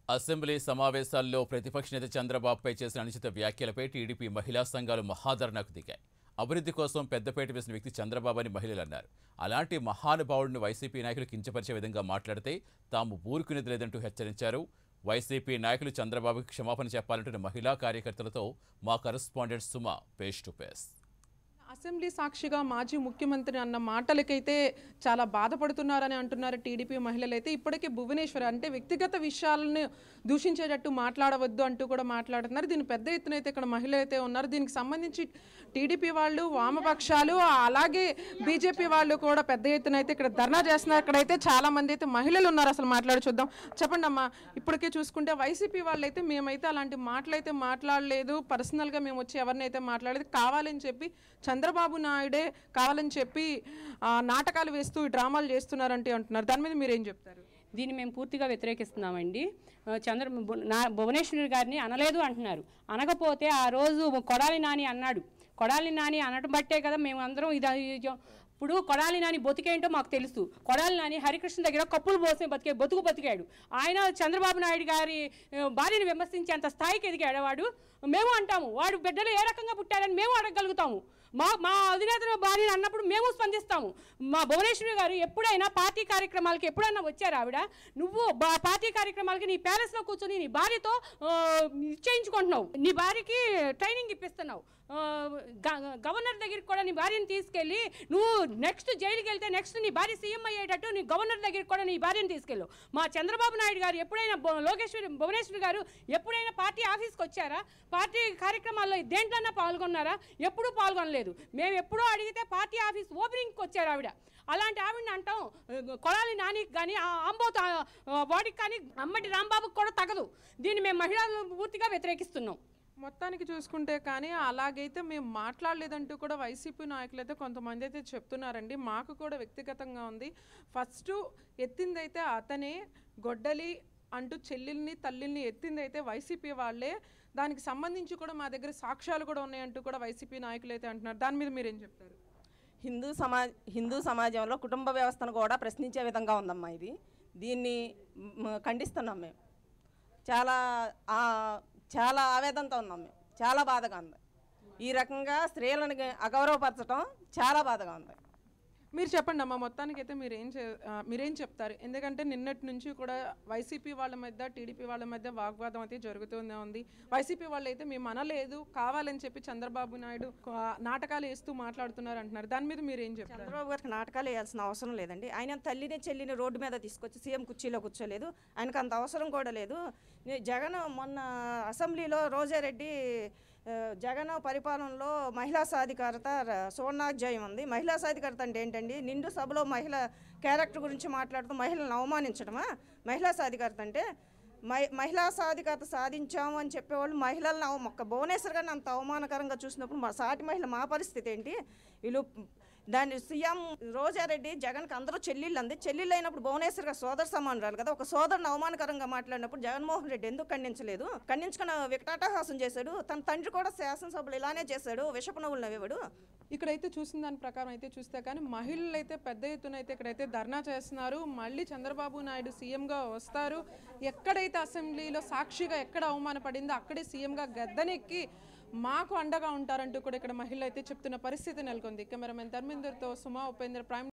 assembly సమావేశాల్లో ప్రతిపక్ష నేత చంద్రబాబుపై చేసిన అనుచిత వ్యాఖ్యలపై టీడీపీ మహిళా సంఘాలు మహాధరణకు దిగాయి అభివృద్ధి కోసం పెద్దపేట వేసిన వ్యక్తి చంద్రబాబు అని మహిళలు అన్నారు అలాంటి మహానుభావుడిని వైసీపీ నాయకులు కించపరిచే విధంగా మాట్లాడితే తాము ఊరుకునేది లేదంటూ హెచ్చరించారు వైసీపీ నాయకులు చంద్రబాబుకి క్షమాపణ చెప్పాలంటున్న మహిళా కార్యకర్తలతో మా correspondent Suma face to face assembly సాక్షిగా మాజీ ముఖ్యమంత్రి అన్న మాటలకైతే చాలా బాధపడుతున్నారని అంటున్నారు టీడీపీ మహిళలు అయితే ఇప్పటికే భువనేశ్వర్ అంటే వ్యక్తిగత విషయాలను దూషించేటట్టు మాట్లాడవద్దు అంటూ కూడా మాట్లాడుతున్నారు దీని పెద్ద ఎత్తున అయితే ఇక్కడ మహిళలు అయితే ఉన్నారు దీనికి సంబంధించి టీడీపీ వాళ్ళు వామపక్షాలు అలాగే బీజేపీ వాళ్ళు కూడా పెద్ద ఎత్తున అయితే ఇక్కడ ధర్నా చేస్తున్నారు ఇక్కడైతే చాలా మంది అయితే మహిళలు ఉన్నారు అసలు మాట్లాడి చూద్దాం చెప్పండి అమ్మా ఇప్పటికే చూసుకుంటే వైసీపీ వాళ్ళు అయితే మేమైతే అలాంటి మాటలు అయితే మాట్లాడలేదు పర్సనల్గా మేము వచ్చి ఎవరినైతే మాట్లాడలేదు కావాలని చెప్పి చంద్రబాబు నాయుడే కావాలని చెప్పి ఆ, నాటకాలు వేస్తూ ఈ డ్రామాలు చేస్తున్నారంటే అంటున్నారు దాని మీద మీరేం చెప్తారు దీన్ని మేము పూర్తిగా వ్యతిరేకిస్తున్నామండి ఆ, చంద్ర భు- నా భువనేశ్వరి గారిని అనలేదు అంటున్నారు అనకపోతే ఆ రోజు కొడాలి నాని అన్నాడు కొడాలి నాని అనడం బట్టే కదా మేము అందరం ఇది ఇది- ఇప్పుడు కొడాలి నాని బతికేంటో మాకు తెలుసు కొడాలి నాని హరికృష్ణ దగ్గర కప్పులు పోసే బతికే బతుకు బతికాడు ఆయన చంద్రబాబు నాయుడు గారి ఆ, భార్యను విమర్శించేంత స్థాయికి ఎదిగాడు వాడు మేము అంటాము వాడు బిడ్డలు ఏ రకంగా పుట్టారని మేము అడగగలుగుతాము మా మా అధినేత భార్యను అన్నప్పుడు మేము స్పందిస్తాము మా భువనేశ్వరి గారు ఎప్పుడైనా పార్టీ కార్యక్రమాలకి ఎప్పుడైనా వచ్చారు ఆవిడ నువ్వు బా- పార్టీ కార్యక్రమాలకి నీ ప్యాలెస్లో కూర్చొని నీ భార్యతో ఆ, ఇచ్చేయించుకుంటున్నావు నీ భార్యకి ట్రైనింగ్ ఇప్పిస్తున్నావు ఆ, గ- గవర్నర్ దగ్గరికి కూడా నీ భార్యను తీసుకెళ్ళి నువ్వు నెక్స్ట్ జైలుకి వెళ్తే నెక్స్ట్ నీ భార్య సీఎం అయ్యేటట్టు నీ గవర్నర్ దగ్గరికి కూడా నీ భార్యను తీసుకెళ్ళు మా చంద్రబాబు నాయుడు గారు ఎప్పుడైనా బొ- లోకేశ్వరి భువనేశ్వరి గారు ఎప్పుడైనా పార్టీ ఆఫీస్కి వచ్చారా పార్టీ కార్యక్రమాల్లో దేంట్లోనే పాల్గొన్నారా ఎప్పుడూ పాల్గొనలేదు మేము ఎప్పుడో అడిగితే పార్టీ ఆఫీస్ ఓపెనింగ్కి వచ్చారు ఆవిడ అలాంటి ఆవిడని అంటాం కొడాలి నానికి కానీ ఆ అంబోత్ ఆ, వాడికి కానీ అమ్మటి రాంబాబుకి కూడా తగదు దీన్ని మేము మహిళలు పూర్తిగా వ్యతిరేకిస్తున్నాం మొత్తానికి చూసుకుంటే కానీ అలాగైతే మేము మాట్లాడలేదంటూ కూడా వైసీపీ నాయకులు అయితే కొంతమంది అయితే చెప్తున్నారండి మాకు కూడా వ్యక్తిగతంగా ఉంది ఫస్ట్ ఎత్తిందైతే అతనే గొడ్డలి అంటూ చెల్లెల్ని తల్లిని ఎత్తిందైతే వైసీపీ వాళ్ళే దానికి సంబంధించి కూడా మా దగ్గర సాక్ష్యాలు కూడా ఉన్నాయంటూ కూడా వైసీపీ నాయకులు అయితే అంటున్నారు దాని మీద మీరేం చెప్తారు హిందూ సమాజ్ హిందూ సమాజంలో కుటుంబ వ్యవస్థను కూడా ప్రశ్నించే విధంగా ఉందమ్మా ఇది దీన్ని మ్, ఖండిస్తున్నాం మేము చాలా ఆ, చాలా ఆవేదనతో ఉన్నాం మేము చాలా బాధగా ఉంది ఈ రకంగా స్త్రీలను అగౌరవపరచడం చాలా బాధగా ఉంది మీరు చెప్పండి అమ్మా మొత్తానికి అయితే మీరేం చే ఆ, మీరేం చెప్తారు ఎందుకంటే నిన్నటి నుంచి కూడా వైసీపీ వాళ్ళ మధ్య టీడీపీ వాళ్ళ మధ్య వాగ్వాదం అయితే జరుగుతూనే ఉంది వైసీపీ వాళ్ళు అయితే మేము అనలేదు కావాలని చెప్పి చంద్రబాబు నాయుడు ఆ, నాటకాలు వేస్తూ మాట్లాడుతున్నారు అంటున్నారు దాని మీద మీరేం చెప్తారు చంద్రబాబు గారికి నాటకాలు వేయాల్సిన అవసరం లేదండి ఆయన తల్లిని చెల్లిని రోడ్డు మీద తీసుకొచ్చి సీఎం కుర్చీలో కూర్చోలేదు ఆయనకు అంత అవసరం కూడా లేదు నే- జగన్ మొన్న అసెంబ్లీలో రోజారెడ్డి ఆ, జగన్ పరిపాలనలో మహిళా సాధికారత ర- సువర్ణాధ్యాయం ఉంది మహిళా సాధికారత అంటే ఏంటండి నిండు సభలో మహిళ క్యారెక్టర్ గురించి మాట్లాడుతూ మహిళలను అవమానించడమా మహిళా సాధికారత అంటే మహి మహిళా సాధికారత సాధించాము అని చెప్పేవాళ్ళు మహిళలను అవ మొక్క భువనేశ్వర్ గారిని అంత అవమానకరంగా చూసినప్పుడు మా సాటి మహిళ మా పరిస్థితి ఏంటి వీళ్ళు దాన్ని సీఎం రోజారెడ్డి జగన్కి అందరూ చెల్లెళ్ళు అంది చెల్లెళ్ళు అయినప్పుడు భువనేశ్వర్ గారు సోదర సమానురాలు కదా ఒక సోదరుని అవమానకరంగా మాట్లాడినప్పుడు జగన్మోహన్ రెడ్డి ఎందుకు ఖండించలేదు ఖండించుకున్న వికటాటహాసం చేశాడు తన తండ్రి కూడా శాసనసభలు ఇలానే చేశాడు విషపు నవ్వులు నవ్వేవాడు ఇక్కడైతే చూసిన దాని ప్రకారం అయితే చూస్తే కానీ మహిళలు అయితే పెద్ద ఎత్తున అయితే ఇక్కడైతే ధర్నా చేస్తున్నారు మళ్ళీ చంద్రబాబు నాయుడు సీఎంగా వస్తారు ఎక్కడైతే అసెంబ్లీలో సాక్షిగా ఎక్కడ అవమానపడిందో అక్కడే సీఎంగా గద్దెనెక్కి మాకు అండగా ఉంటారంటూ కూడా ఇక్కడ మహిళలు అయితే చెప్తున్న పరిస్థితి నెలకొంది కెమెరామెన్ ధర్మేందర్తో సుమా ఉపేంద్ర ప్రైమ్